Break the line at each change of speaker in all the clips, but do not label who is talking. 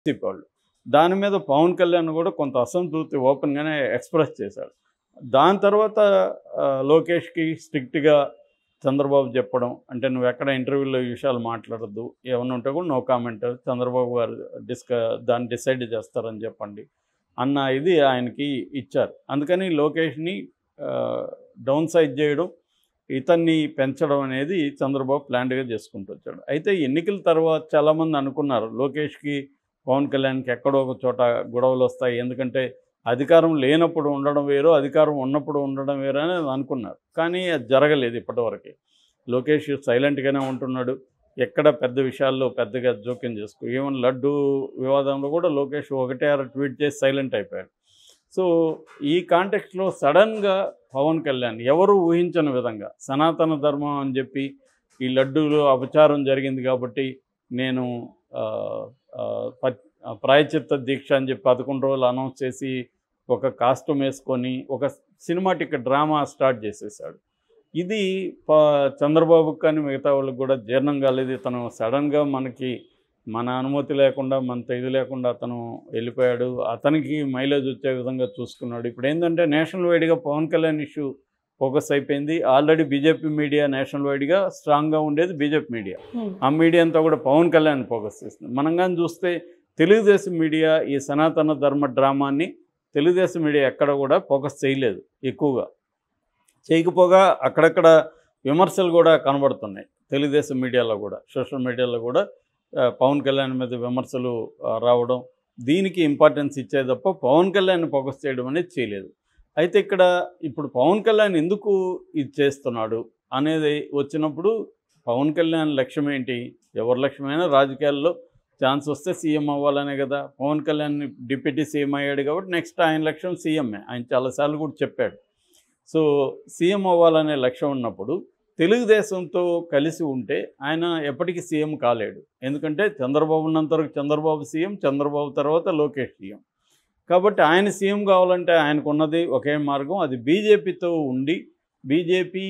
YCP వాళ్ళు దాని మీద పవన్ కళ్యాణ్ కూడా కొంత అసంతృప్తి ఓపెన్గానే ఎక్స్ప్రెస్ చేశాడు దాని తర్వాత ఆ, లోకేష్కి స్ట్రిక్ట్గా చంద్రబాబు చెప్పడం అంటే నువ్వు ఎక్కడ ఇంటర్వ్యూలో ఈ విషయాలు మాట్లాడద్దు ఏమన్నా ఉంటే కూడా నో కామెంట్ చంద్రబాబు గారు డిస్క దాన్ని డిసైడ్ చేస్తారని చెప్పండి అన్న ఇది ఆయనకి ఇచ్చారు అందుకని లోకేష్ని డౌన్ సైజ్ చేయడం ఇతన్ని పెంచడం అనేది చంద్రబాబు ప్లాన్డ్గా చేసుకుంటూ వచ్చాడు అయితే ఎన్నికల తర్వాత చాలామంది అనుకున్నారు లోకేష్కి పవన్ కళ్యాణ్కి ఎక్కడో ఒక చోట గొడవలు వస్తాయి ఎందుకంటే అధికారం లేనప్పుడు ఉండడం వేరు అధికారం ఉన్నప్పుడు ఉండడం వేరు అని అనుకున్నారు కానీ అది జరగలేదు ఇప్పటివరకు లోకేష్ సైలెంట్గానే ఉంటున్నాడు ఎక్కడ పెద్ద విషయాల్లో పెద్దగా జోక్యం చేసుకో ఈవెన్ లడ్డు వివాదంలో కూడా లోకేష్ ఒకటే అర ట్వీట్ చేసి సైలెంట్ అయిపోయాడు సో ఈ కాంటెక్స్లో సడన్గా పవన్ కళ్యాణ్ ఎవరు ఊహించని విధంగా సనాతన ధర్మం అని చెప్పి ఈ లడ్డూలో అపచారం జరిగింది కాబట్టి నేను ఆ, ఆ, ప- ఆ, ప్రాయచిత్త దీక్ష అని చెప్పి పదకొండు రోజులు అనౌన్స్ చేసి ఒక కాస్ట్యూమ్ వేసుకొని ఒక సినిమాటిక్ డ్రామా స్టార్ట్ చేసేసాడు ఇది ప- చంద్రబాబుకి కానీ మిగతా వాళ్ళకి కూడా జీర్ణం కాలేదు ఇతను సడన్గా మనకి మన అనుమతి లేకుండా మన ఇది లేకుండా అతను వెళ్ళిపోయాడు అతనికి మైలేజ్ వచ్చే విధంగా చూసుకున్నాడు ఇప్పుడు ఏంటంటే నేషనల్ వైడ్గా పవన్ కళ్యాణ్ ఇష్యూ ఫోకస్ అయిపోయింది ఆల్రెడీ బీజేపీ మీడియా నేషనల్ వైడ్గా స్ట్రాంగ్గా ఉండేది బీజేపీ మీడియా ఆ మీడియా అంతా కూడా పవన్ కళ్యాణ్ ఫోకస్ చేస్తుంది మనం కానీ చూస్తే తెలుగుదేశం మీడియా ఈ సనాతన ధర్మ డ్రామాని తెలుగుదేశం మీడియా ఎక్కడ కూడా ఫోకస్ చేయలేదు ఎక్కువగా చేయకపోగా అక్కడక్కడ విమర్శలు కూడా కనబడుతున్నాయి తెలుగుదేశం మీడియాలో కూడా సోషల్ మీడియాలో కూడా ఆ, పవన్ కళ్యాణ్ మీద విమర్శలు ఆ, రావడం దీనికి ఇంపార్టెన్స్ ఇచ్చే తప్ప పవన్ కళ్యాణ్ ఫోకస్ చేయడం అనేది చేయలేదు అయితే ఇక్కడ ఇప్పుడు పవన్ కళ్యాణ్ ఎందుకు ఇది చేస్తున్నాడు అనేది వచ్చినప్పుడు పవన్ కళ్యాణ్ లక్ష్యం ఏంటి ఎవరి లక్ష్యమైనా రాజకీయాల్లో ఛాన్స్ వస్తే సీఎం అవ్వాలనే కదా పవన్ కళ్యాణ్ డిప్యూటీ సీఎం అయ్యాడు కాబట్టి నెక్స్ట్ ఆయన లక్ష్యం సీఎంఏ ఆయన చాలాసార్లు కూడా చెప్పాడు సో సీఎం అవ్వాలనే లక్ష్యం ఉన్నప్పుడు తెలుగుదేశంతో కలిసి ఉంటే ఆయన ఎప్పటికీ సీఎం కాలేడు ఎందుకంటే చంద్రబాబు ఉన్నంత వరకు చంద్రబాబు సీఎం చంద్రబాబు తర్వాత లోకేష్ సీఎం కాబట్టి ఆయన సీఎం కావాలంటే ఆయనకు ఉన్నది ఒకే మార్గం అది బీజేపీతో ఉండి బీజేపీ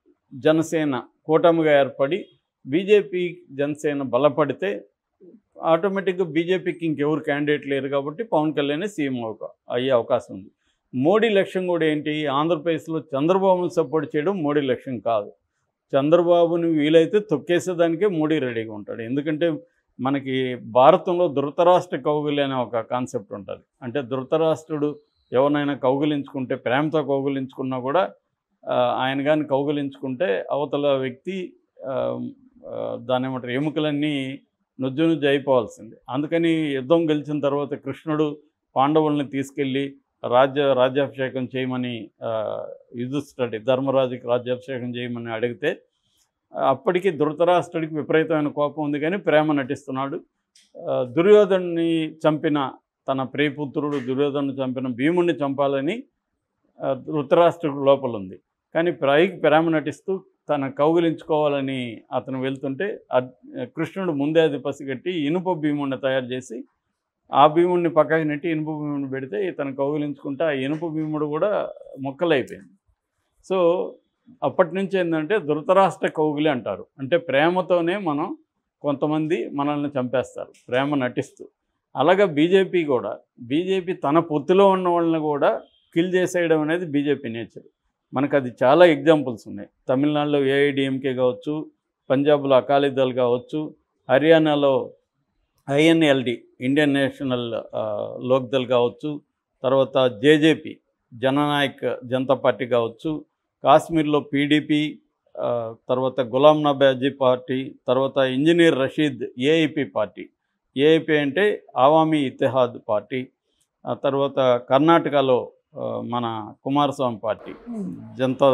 జనసేన కూటమిగా ఏర్పడి బీజేపీ జనసేన బలపడితే ఆటోమేటిక్గా బీజేపీకి ఇంకెవరు క్యాండిడేట్ లేరు కాబట్టి పవన్ కళ్యాణ్ సీఎం అవకా అయ్యే అవకాశం ఉంది మోడీ లక్ష్యం కూడా ఏంటి ఆంధ్రప్రదేశ్లో చంద్రబాబును సపోర్ట్ చేయడం మోడీ లక్ష్యం కాదు చంద్రబాబుని వీలైతే తొక్కేసేదానికే మోడీ రెడీగా ఉంటాడు ఎందుకంటే మనకి భారతంలో ధృతరాష్ట్ర కౌగులి అనే ఒక కాన్సెప్ట్ ఉంటుంది అంటే ధృతరాష్ట్రుడు ఎవరినైనా కౌగులించుకుంటే ప్రేమతో కౌగులించుకున్నా కూడా ఆ, ఆయన కానీ కౌగులించుకుంటే అవతల వ్యక్తి ఆ, ఆ, దాని ఏమంటారు ఎముకలన్నీ నుజ్జు నుజ్జు అయిపోవాల్సింది అందుకని యుద్ధం గెలిచిన తర్వాత కృష్ణుడు పాండవుల్ని తీసుకెళ్ళి రాజ్య రాజ్యాభిషేకం చేయమని ఆ, యుధిష్ఠుడి ధర్మరాజుకి రాజ్యాభిషేకం చేయమని అడిగితే అప్పటికి ధృతరాష్ట్రుడికి విపరీతమైన కోపం ఉంది కానీ ప్రేమ నటిస్తున్నాడు ఆ, దుర్యోధన్ని చంపిన తన ప్రియపుత్రుడు దుర్యోధను చంపిన భీముడిని చంపాలని ఆ, ధృతరాష్ట్రుడికి లోపల ఉంది కానీ పైకి ప్రేమ నటిస్తూ తన కౌగిలించుకోవాలని అతను వెళ్తుంటే అర్- కృష్ణుడు ముందే అది పసిగట్టి ఇనుప భీముడిని తయారు చేసి ఆ భీముడిని పక్కకి నెట్టి ఇనుప భీముడిని పెడితే ఇతను కౌగిలించుకుంటే ఆ ఇనుప భీముడు కూడా మొక్కలైపోయింది సో అప్పటి నుంచి ఏంటంటే ధృతరాష్ట్ర కౌగిలి అంటారు అంటే ప్రేమతోనే మనం కొంతమంది మనల్ని చంపేస్తారు ప్రేమ నటిస్తూ అలాగే బీజేపీ కూడా బీజేపీ తన పొత్తులో ఉన్న వాళ్ళని కూడా కిల్ చేసేయడం అనేది బీజేపీ నేచర్ మనకు అది చాలా ఎగ్జాంపుల్స్ ఉన్నాయి తమిళనాడులో ఏఐడిఎంకే కావచ్చు పంజాబ్లో అకాలీదళ్ కావచ్చు హర్యానాలో ఐఎన్ఎల్డి ఇండియన్ నేషనల్ ఆ, లోక్దల్ కావచ్చు తర్వాత జేజేపీ జననాయక్ జనతా పార్టీ కావచ్చు కాశ్మీర్లో పీడీపీ ఆ, తర్వాత గులాం నబాజీ పార్టీ తర్వాత engineer Rashid AIP party AIP అంటే ఆవామీ ఇతిహాద్ పార్టీ ఆ తర్వాత కర్ణాటకలో ఆ, మన కుమారస్వామి పార్టీ జనతా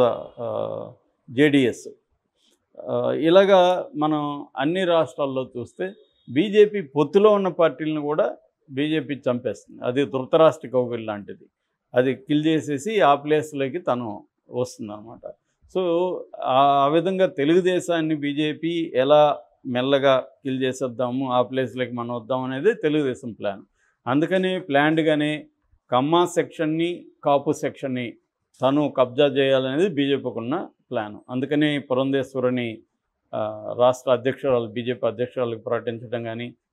జేడిఎస్ ఇలాగా మనం అన్ని రాష్ట్రాల్లో చూస్తే బీజేపీ పొత్తులో ఉన్న పార్టీలను కూడా బీజేపీ చంపేస్తుంది అది ధృతరాష్ట్ర కౌగిల్ లాంటిది అది కిల్ చేసేసి ఆ ప్లేస్లోకి తను వస్తుంది అనమాట సో ఆ ఆ విధంగా తెలుగుదేశాన్ని బీజేపీ ఎలా మెల్లగా కిల్ చేసేద్దాము ఆ ప్లేస్లోకి మనం వద్దాం అనేది తెలుగుదేశం ప్లాన్ అందుకని ప్లాన్డ్గానే కమ్మ సెక్షన్ని కాపు సెక్షన్ని తను కబ్జా చేయాలనేది బీజేపీకి ఉన్న ప్లాన్ అందుకని పురంధేశ్వరిని ఆ, రాష్ట్ర అధ్యక్షురాలు బీజేపీ అధ్యక్షురాలకు ప్రకటించడం కానీ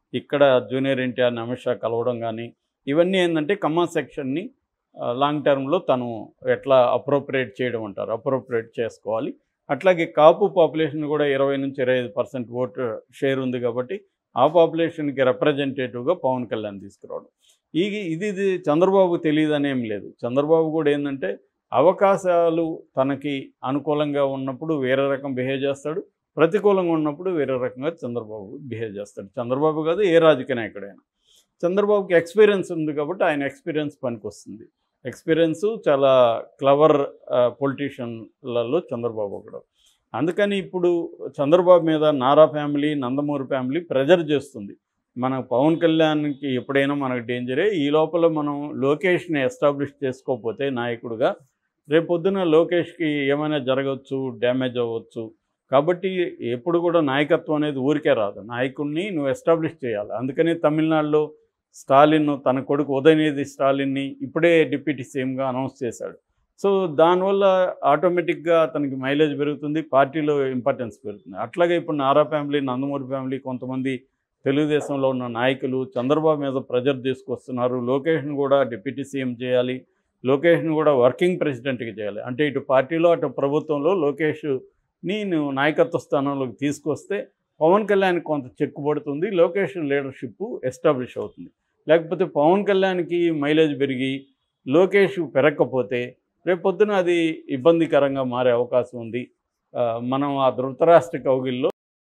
ఇక్కడ జూనియర్ ఎన్టీఆర్ని అమిత్ షా కలవడం కానీ ఇవన్నీ ఏంటంటే ఖమ్మం సెక్షన్ని లాంగ్ టర్మ్లో తను ఎట్లా అప్రోప్రియేట్ చేయడం అంటారు అప్రోప్రియేట్ చేసుకోవాలి అట్లాగే కాపు పాపులేషన్ కూడా ఇరవై నుంచి ఇరవై ఐదు పర్సెంట్ ఓటు షేర్ ఉంది కాబట్టి ఆ పాపులేషన్కి రిప్రజెంటేటివ్గా పవన్ కళ్యాణ్ తీసుకురావడం ఈ ఇది ఇది చంద్రబాబు తెలియదని ఏం లేదు చంద్రబాబు కూడా ఏంటంటే అవకాశాలు తనకి అనుకూలంగా ఉన్నప్పుడు వేరే రకం బిహేవ్ చేస్తాడు ప్రతికూలంగా ఉన్నప్పుడు వేరే రకంగా చంద్రబాబు బిహేవ్ చేస్తాడు చంద్రబాబు కాదు ఏ రాజకీయ నాయకుడైనా చంద్రబాబుకి ఎక్స్పీరియన్స్ ఉంది కాబట్టి ఆయన ఎక్స్పీరియన్స్ పనికి వస్తుంది ఎక్స్పీరియన్స్ చాలా క్లవర్ పొలిటీషియన్లలో చంద్రబాబు ఒకడు అందుకని ఇప్పుడు చంద్రబాబు మీద Nara family Nandamuri family pressure చేస్తుంది మన పవన్ కళ్యాణ్కి ఎప్పుడైనా మనకు డేంజరే ఈ లోపల మనం లోకేష్ని ఎస్టాబ్లిష్ చేసుకోకపోతే నాయకుడిగా రేపొద్దున లోకేష్కి ఏమైనా జరగవచ్చు డ్యామేజ్ అవ్వచ్చు కాబట్టి ఎప్పుడు కూడా నాయకత్వం అనేది ఊరికే రాదు నాయకుడిని నువ్వు ఎస్టాబ్లిష్ చేయాలి అందుకని తమిళనాడులో స్టాలిన్ తన కొడుకు ఉదయనిధి స్టాలిన్ని ఇప్పుడే డిప్యూటీ సీఎంగా అనౌన్స్ చేశాడు సో దానివల్ల ఆటోమేటిక్గా అతనికి మైలేజ్ పెరుగుతుంది పార్టీలో ఇంపార్టెన్స్ పెరుగుతుంది అట్లాగే ఇప్పుడు నారా ఫ్యామిలీ నందమూరి ఫ్యామిలీ కొంతమంది తెలుగుదేశంలో ఉన్న నాయకులు చంద్రబాబు మీద ప్రెజర్ తీసుకొస్తున్నారు లోకేష్ను కూడా డిప్యూటీ సీఎం చేయాలి లోకేష్ను కూడా వర్కింగ్ ప్రెసిడెంట్కి చేయాలి అంటే ఇటు పార్టీలో అటు ప్రభుత్వంలో లోకేష్ని నువ్వు నాయకత్వ స్థానంలోకి తీసుకొస్తే పవన్ కళ్యాణ్ కొంత చెక్కుబడుతుంది లోకేష్ లీడర్షిప్ ఎస్టాబ్లిష్ అవుతుంది లేకపోతే పవన్ కళ్యాణ్కి మైలేజ్ పెరిగి లోకేష్ పెరగకపోతే రేపొద్దున అది ఇబ్బందికరంగా మారే అవకాశం ఉంది ఆ, మనం ఆ ధృతరాష్ట్ర కౌగిల్లో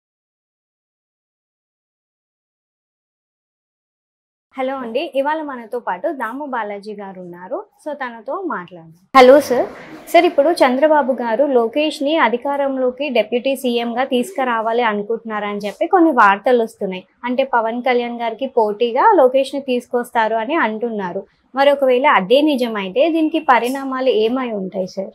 హలో అండి ఇవాళ మనతో పాటు దాము బాలాజీ గారు ఉన్నారు సో తనతో మాట్లాడదాం హలో సార్ సార్ ఇప్పుడు చంద్రబాబు గారు లోకేష్ని అధికారంలోకి డెప్యూటీ సీఎంగా తీసుకురావాలి అనుకుంటున్నారని చెప్పి కొన్ని వార్తలు వస్తున్నాయి అంటే పవన్ కళ్యాణ్ గారికి పోటీగా లోకేష్ని తీసుకొస్తారు అని అంటున్నారు మరి ఒకవేళ అదే నిజమైతే దీనికి పరిణామాలు ఏమై ఉంటాయి సార్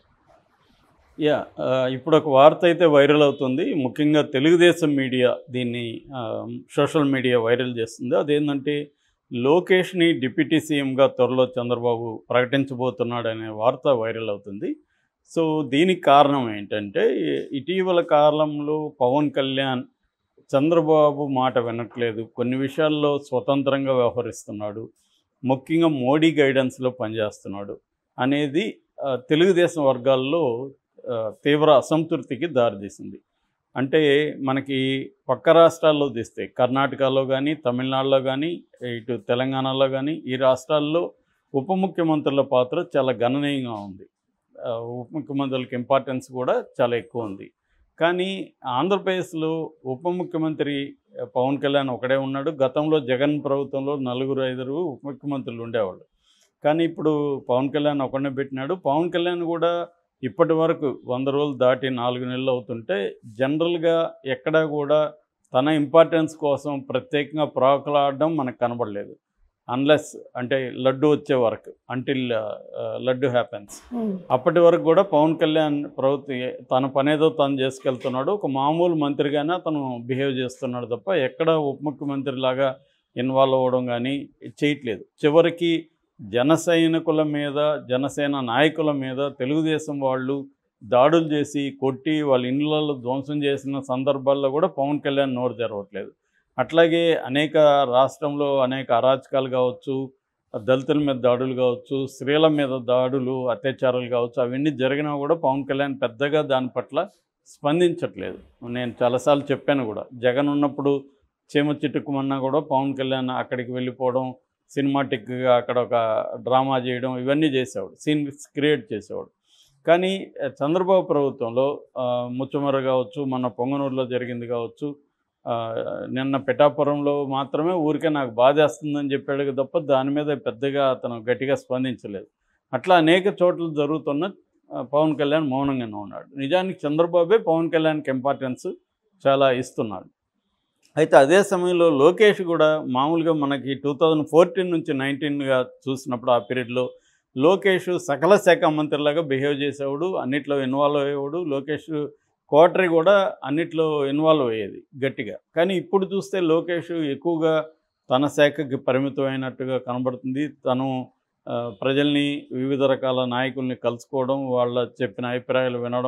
యా ఆ, ఇప్పుడు ఒక వార్త అయితే వైరల్ అవుతుంది ముఖ్యంగా తెలుగుదేశం మీడియా దీన్ని ఆ, సోషల్ మీడియా వైరల్ చేస్తుంది అదేంటంటే లోకేష్ని డిప్యూటీ సీఎంగా త్వరలో చంద్రబాబు ప్రకటించబోతున్నాడనే వార్త వైరల్ అవుతుంది సో దీనికి కారణం ఏంటంటే ఇటీవల కాలంలో పవన్ కళ్యాణ్ చంద్రబాబు మాట వినట్లేదు కొన్ని విషయాల్లో స్వతంత్రంగా వ్యవహరిస్తున్నాడు ముఖ్యంగా మోడీ గైడెన్స్లో పనిచేస్తున్నాడు అనేది ఆ, తెలుగుదేశం వర్గాల్లో ఆ, తీవ్ర అసంతృప్తికి దారితీసింది అంటే మనకి పక్క రాష్ట్రాల్లో తీస్తే కర్ణాటకలో కానీ తమిళనాడులో కానీ ఇటు తెలంగాణలో కానీ ఈ రాష్ట్రాల్లో ఉప ముఖ్యమంత్రుల పాత్ర చాలా గణనీయంగా ఉంది ఆ, ఉప ముఖ్యమంత్రులకి ఇంపార్టెన్స్ కూడా చాలా ఎక్కువ ఉంది కానీ ఆంధ్రప్రదేశ్లో ఉప ముఖ్యమంత్రి ఆ, పవన్ కళ్యాణ్ ఒకడే ఉన్నాడు గతంలో జగన్ ప్రభుత్వంలో నలుగురు ఐదుగురు ఉప ముఖ్యమంత్రులు ఉండేవాళ్ళు కానీ ఇప్పుడు పవన్ కళ్యాణ్ ఒకనే పెట్టినాడు పవన్ కళ్యాణ్ కూడా ఇప్పటి వరకు వంద రోజులు దాటి నాలుగు నెలలు అవుతుంటే జనరల్గా ఎక్కడా కూడా తన ఇంపార్టెన్స్ కోసం ప్రత్యేకంగా ప్రాకులాడడం మనకు కనబడలేదు అన్లెస్ అంటే లడ్డు వచ్చే వరకు అంటిల్ లడ్డు హ్యాపెన్స్ అప్పటి వరకు కూడా పవన్ కళ్యాణ్ ప్రభుత్వ తన పనేదో తను చేసుకెళ్తున్నాడు ఒక మామూలు మంత్రిగానే అతను బిహేవ్ చేస్తున్నాడు తప్ప ఎక్కడ ఉప ముఖ్యమంత్రి లాగా ఇన్వాల్వ్ అవ్వడం కానీ చేయట్లేదు చివరికి జన సైనికుల మీద జనసేన నాయకుల మీద తెలుగుదేశం వాళ్ళు దాడులు చేసి కొట్టి వాళ్ళ ఇళ్ళల్లో ధ్వంసం చేసిన సందర్భాల్లో కూడా పవన్ కళ్యాణ్ నోరు తెరవట్లేదు అట్లాగే అనేక రాష్ట్రంలో అనేక అరాచకాలు కావచ్చు దళితుల మీద దాడులు కావచ్చు స్త్రీల మీద దాడులు అత్యాచారాలు కావచ్చు అవన్నీ జరిగినా కూడా పవన్ కళ్యాణ్ పెద్దగా దాని పట్ల స్పందించట్లేదు నేను చాలాసార్లు చెప్పాను కూడా జగన్ ఉన్నప్పుడు చీమ చిట్టుకుమన్నా కూడా పవన్ కళ్యాణ్ అక్కడికి వెళ్ళిపోవడం సినిమాటిక్గా అక్కడ ఒక డ్రామా చేయడం ఇవన్నీ చేసేవాడు సీన్స్ క్రియేట్ చేసేవాడు కానీ ఆ, చంద్రబాబు ప్రభుత్వంలో ఆ, ముచ్చమర్ర కావచ్చు మన పొంగనూరులో జరిగింది కావచ్చు ఆ, నిన్న పిఠాపురంలో మాత్రమే ఊరికే నాకు బాధేస్తుందని చెప్పాడు తప్ప దాని మీద పెద్దగా అతను గట్టిగా స్పందించలేదు అట్లా అనేక చోట్ల జరుగుతున్న ఆ, పవన్ కళ్యాణ్ మౌనంగానే ఉన్నాడు నిజానికి చంద్రబాబే పవన్ కళ్యాణ్కి ఇంపార్టెన్స్ చాలా ఇస్తున్నాడు అయితే అదే సమయంలో లోకేష్ కూడా మామూలుగా మనకి టూ థౌజండ్ ఫోర్టీన్ నుంచి నైన్టీన్గా చూసినప్పుడు ఆ పీరియడ్లో లోకేష్ సకల శాఖ మంత్రిలాగా బిహేవ్ చేసేవాడు అన్నిట్లో ఇన్వాల్వ్ అయ్యేవాడు లోకేష్ కోటరీ కూడా అన్నిట్లో ఇన్వాల్వ్ అయ్యేది గట్టిగా కానీ ఇప్పుడు చూస్తే లోకేష్ ఎక్కువగా తన శాఖకి పరిమితం అయినట్టుగా కనబడుతుంది తను ఆ, ప్రజల్ని వివిధ రకాల నాయకుల్ని కలుసుకోవడం వాళ్ళ చెప్పిన అభిప్రాయాలు వినడం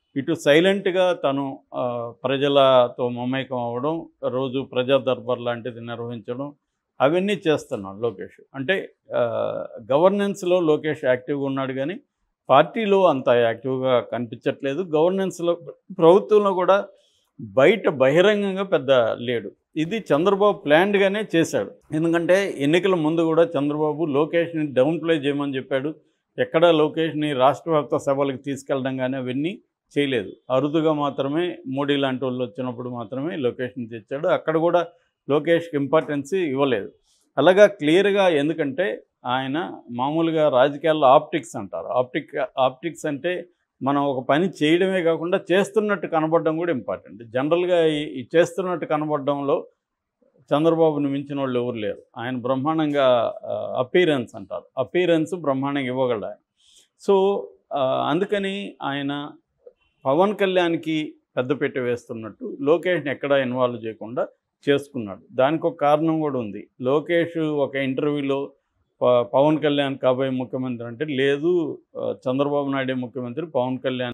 ఇటు సైలెంట్గా తను ఆ, ప్రజలతో మమేకం అవ్వడం రోజు ప్రజా దర్బార్ లాంటిది నిర్వహించడం అవన్నీ చేస్తున్నాడు లోకేష్ అంటే గవర్నెన్స్లో లోకేష్ యాక్టివ్గా ఉన్నాడు కానీ పార్టీలో అంత యాక్టివ్గా కనిపించట్లేదు గవర్నెన్స్లో ప్రభుత్వంలో కూడా బయట బహిరంగంగా పెద్ద లేడు ఇది చంద్రబాబు ప్లాన్డ్గానే చేశాడు ఎందుకంటే ఎన్నికల ముందు కూడా చంద్రబాబు లోకేష్ని డౌన్ ప్లే చేయమని చెప్పాడు ఎక్కడ లోకేష్ని రాష్ట్ర వ్యాప్త సభలకు తీసుకెళ్ళడం కానీ అవన్నీ చేయలేదు అరుదుగా మాత్రమే మోడీ లాంటి వాళ్ళు వచ్చినప్పుడు మాత్రమే లోకేష్ని తెచ్చాడు అక్కడ కూడా లోకేష్కి ఇంపార్టెన్స్ ఇవ్వలేదు అలాగా క్లియర్గా ఎందుకంటే ఆయన మామూలుగా రాజకీయాల్లో ఆప్టిక్స్ అంటారు ఆప్టిక్ ఆప్టిక్స్ అంటే మనం ఒక పని చేయడమే కాకుండా చేస్తున్నట్టు కనబడడం కూడా ఇంపార్టెంట్ జనరల్గా ఈ ఈ చేస్తున్నట్టు కనబడడంలో చంద్రబాబుని మించిన వాళ్ళు ఎవరు లేరు ఆయన బ్రహ్మాండంగా అపీరెన్స్ అంటారు అపీరెన్స్ బ్రహ్మాండంగా ఇవ్వగలడు ఆయన సో ఆ, అందుకని ఆయన పవన్ కళ్యాణ్కి పెద్దపీట వేస్తున్నట్టు లోకేష్ని ఎక్కడా ఇన్వాల్వ్ చేయకుండా చేసుకున్నాడు దానికి ఒక కారణం కూడా ఉంది లోకేష్ ఒక ఇంటర్వ్యూలో ప- పవన్ కళ్యాణ్ కాబోయే ముఖ్యమంత్రి అంటే లేదు ఆ, చంద్రబాబు నాయుడే ముఖ్యమంత్రి పవన్ కళ్యాణ్